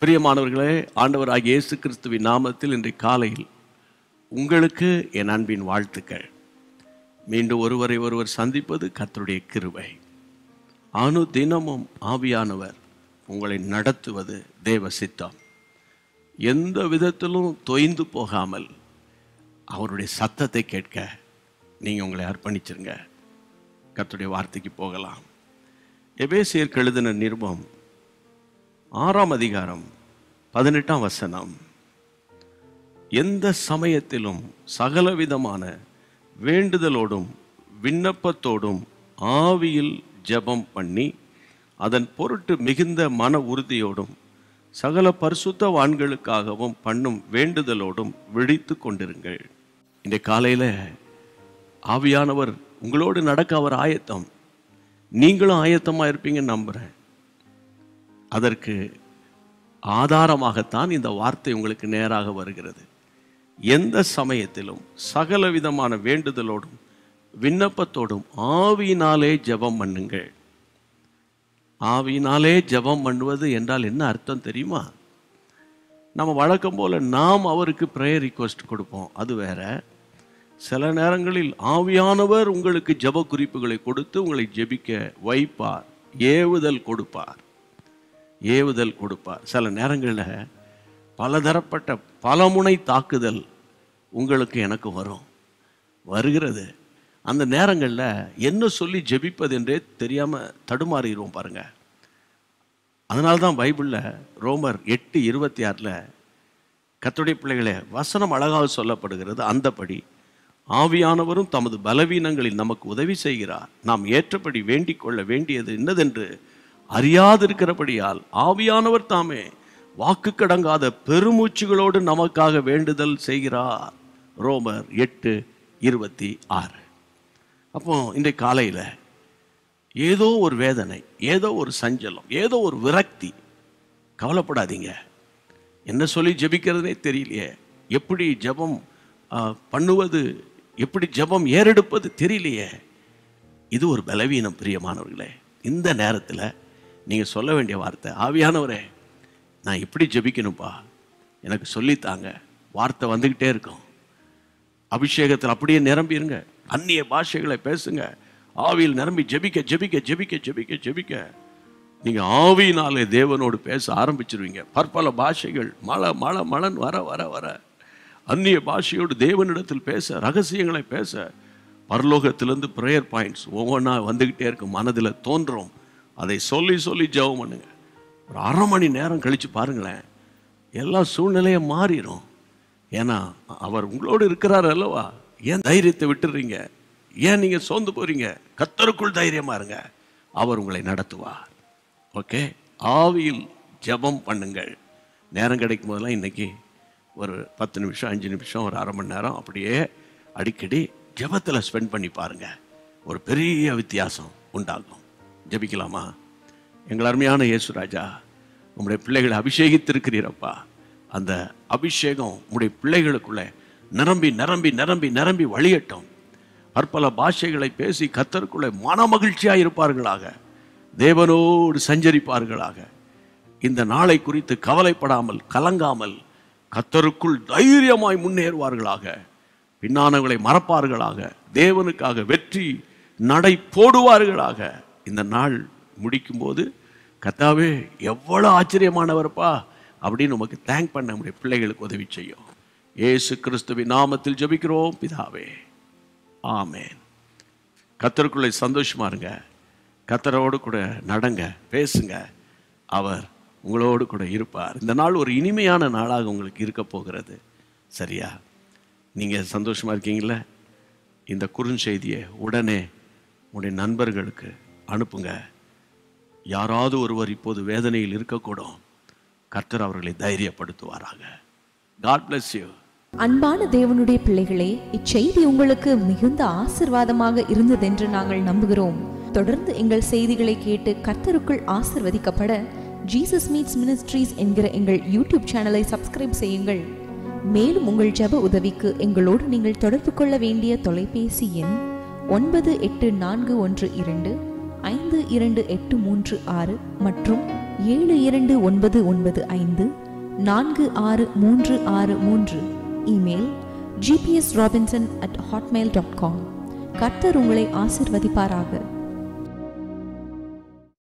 பிரியமானவர்களே ஆண்டவராகிய இயேசு கிறிஸ்துவின் நாமத்தில் இன்றைய காலையில் உங்களுக்கு என் அன்பின் வாழ்த்துக்கள் மீண்டும் ஒருவரை ஒருவர் சந்திப்பது கர்த்தருடைய கிருபை அணு தினமும் ஆவியானவர் உங்களை நடத்துவது தேவ சித்தம் எந்த விதத்திலும் தொய்ந்து போகாமல் அவருடைய சத்தத்தை கேட்க நீங்கள் உங்களை அர்ப்பணிச்சிருங்க கர்த்தருடைய வார்த்தைக்கு போகலாம் எபேசியர் எழுதின நிருபம் ஆறாம் அதிகாரம் பதினெட்டாம் வசனம் எந்த சமயத்திலும் சகலவிதமான வேண்டுதலோடும் விண்ணப்பத்தோடும் ஆவியில் ஜெபம் பண்ணி அதன் பொருட்டு மிகுந்த மன உறுதியோடும் சகல பரிசுத்தவான்களுக்காகவும் பண்ணும் வேண்டுதலோடும் விழித்து கொண்டிருங்கள் இந்த காலையில் ஆவியானவர் உங்களோடு நடக்க அவர் ஆயத்தம் நீங்களும் ஆயத்தமாக இருப்பீங்கன்னு நம்புகிறேன் அதற்கு ஆதாரமாகத்தான் இந்த வார்த்தை உங்களுக்கு நேராக வருகிறது எந்த சமயத்திலும் சகல விதமான வேண்டுதலோடும் விண்ணப்பத்தோடும் ஆவியினாலே ஜெபம் பண்ணுங்கள் ஆவியினாலே ஜெபம் பண்ணுவது என்றால் என்ன அர்த்தம் தெரியுமா நம்ம வழக்கம் போல நாம் அவருக்கு ப்ரேயர் ரிக்வஸ்ட் கொடுப்போம் அது வேற சில நேரங்களில் ஆவியானவர் உங்களுக்கு ஜெப குறிப்புகளை கொடுத்து உங்களை ஜெபிக்க வைப்பார் ஏவுதல் கொடுப்பார் ஏவுதல் கொடுப்பார் சில நேரங்களில் பலதரப்பட்ட பலமுனை தாக்குதல் உங்களுக்கு எனக்கு வரும் வருகிறது அந்த நேரங்களில் என்ன சொல்லி ஜெபிப்பது என்றே தெரியாமல் தடுமாறிடுவோம் பாருங்க அதனால தான் பைபிளில் ரோமர் எட்டு இருபத்தி ஆறில் கத்துடைய பிள்ளைகளே வசனம் அழகாக சொல்லப்படுகிறது அந்தபடி ஆவியானவரும் தமது பலவீனங்களில் நமக்கு உதவி செய்கிறார் நாம் ஏற்றபடி வேண்டிக் கொள்ள வேண்டியது என்னதென்று அறியாதிருக்கிறபடியால் ஆவியானவர் தாமே வாக்கு கடங்காத பெருமூச்சுகளோடு நமக்காக வேண்டுதல் செய்கிறார் ரோமர் எட்டு இருபத்தி ஆறு அப்போ இன்றைக்கு காலையில் ஏதோ ஒரு வேதனை ஏதோ ஒரு சஞ்சலம் ஏதோ ஒரு விரக்தி கவலைப்படாதீங்க என்ன சொல்லி ஜெபிக்கிறதுனே தெரியலையே எப்படி ஜெபம் ஆ, பண்ணுவது எப்படி ஜெபம் ஏறெடுப்பது தெரியலையே இது ஒரு பலவீனம் பிரியமானவர்களே இந்த நேரத்தில் நீங்கள் சொல்ல வேண்டிய வார்த்தை ஆவியானவரே நான் எப்படி ஜெபிக்கணும்ப்பா எனக்கு சொல்லித்தாங்க வார்த்தை வந்துக்கிட்டே இருக்கும் அபிஷேகத்தில் அப்படியே நிரம்பிருங்க அந்நிய பாஷைகளை பேசுங்க ஆவியில் நிரம்பி ஜெபிக்க ஜெபிக்க ஜெபிக்க ஜெபிக்க ஜெபிக்க நீங்க ஆவியினாலே தேவனோடு பேச ஆரம்பிச்சிருவீங்க பற்பல பாஷைகள் மழை மழை மழன் வர வர வர அந்நிய பாஷையோடு தேவனிடத்தில் பேச ரகசியங்களை பேச பரலோகத்திலிருந்து ப்ரேயர் பாயிண்ட்ஸ் ஒவ்வொன்றா வந்துக்கிட்டே இருக்கும் மனதில் தோன்றும் அதை சொல்லி சொல்லி ஜெபம் பண்ணுங்க ஒரு அரை மணி நேரம் கழிச்சு பாருங்களேன் எல்லா சூழ்நிலையும் மாறிடும் ஏன்னா அவர் உங்களோடு இருக்கிறார் அல்லவா ஏன் தைரியத்தை விட்டுறீங்க ஏன் நீங்க சோர்ந்து போறீங்க கத்தருக்குள் தைரியமா இருங்க அவர் உங்களை நடத்துவார் ஓகே ஆவியில் ஜெபம் பண்ணுங்கள் நேரம் கிடைக்கும் போதெல்லாம் இன்னைக்கு ஒரு பத்து நிமிஷம் அஞ்சு நிமிஷம் ஒரு அரை மணி நேரம் அப்படியே அடிக்கடி ஜெபத்தில் ஸ்பெண்ட் பண்ணி பாருங்க ஒரு பெரிய வித்தியாசம் உண்டாகும் ஜெபிக்கலாமா எங்கள் அருமையான இயேசுராஜா உம்முடைய பிள்ளைகளை அபிஷேகித்திருக்கிறீரப்பா அந்த அபிஷேகம் உம்முடைய பிள்ளைகளுக்குள்ளே நிரம்பி நிரம்பி நிரம்பி நிரம்பி வழியட்டும் பற்பல பாஷைகளை பேசி கத்தருக்குள்ளே மன மகிழ்ச்சியாக இருப்பார்களாக தேவனோடு சஞ்சரிப்பார்களாக இந்த நாளை குறித்து கவலைப்படாமல் கலங்காமல் கத்தருக்குள் தைரியமாய் முன்னேறுவார்களாக பின்னானவங்களை மறப்பார்களாக தேவனுக்காக வெற்றி நடை போடுவார்களாக இந்த நாள் முடிக்கும்போது கத்தாவே எவ்வளோ ஆச்சரியமானவர்ப்பா அப்படின்னு உமக்கு தேங்க் பண்ண நம்முடைய பிள்ளைகளுக்கு உதவி செய்யும் இயேசு கிறிஸ்துவின் நாமத்தில் ஜெபிக்கிறோம் பிதாவே ஆமென் கத்தருக்குள்ளே சந்தோஷமா இருங்க கத்தரோடு கூட நடங்க பேசுங்க அவர் உங்களோடு கூட இருப்பார் இந்த நாள் ஒரு இனிமையான நாளாக உங்களுக்கு இருக்க போகிறது சரியா நீங்கள் சந்தோஷமா இருக்கீங்களா இந்த குறுஞ்செய்தியை உடனே உங்களுடைய நண்பர்களுக்கு அனுப்புங்க யாராவது ஒருவர் இப்போது வேதனையில் இருக்கக்கூடும் கர்த்தர் அவர்களை தைரியப்படுத்துவாராக காட் bless யூ அன்பான தேவனுடைய பிள்ளைகளே இச்செய்தி உங்களுக்கு மிகுந்த ஆசிர்வாதமாக இருந்ததென்று நாங்கள் நம்புகிறோம் தொடர்ந்து எங்கள் செய்திகளை கேட்டு கர்த்தருக்குள் ஆசிர்வதிக்கப்பட ஜீசஸ் மீட்ஸ் மினிஸ்ட்ரீஸ் என்கிற எங்கள் யூடியூப் சேனலை சப்ஸ்கிரைப் செய்யுங்கள் மேலும் உங்கள் ஜெப உதவிக்கு எங்களோடு நீங்கள் தொடர்பு கொள்ள வேண்டிய தொலைபேசி எண் ஒன்பது எட்டு நான்கு ஒன்று இரண்டு ஐந்து இரண்டு எட்டு மூன்று ஆறு மற்றும் ஏழு இரண்டு ஒன்பது ஒன்பது ஐந்து நான்கு ஆறு மூன்று ஆறு மூன்று email GPS Robinson at Hotmail dot com கர்த்தர் உங்களை ஆசிர்வதிப்பாராக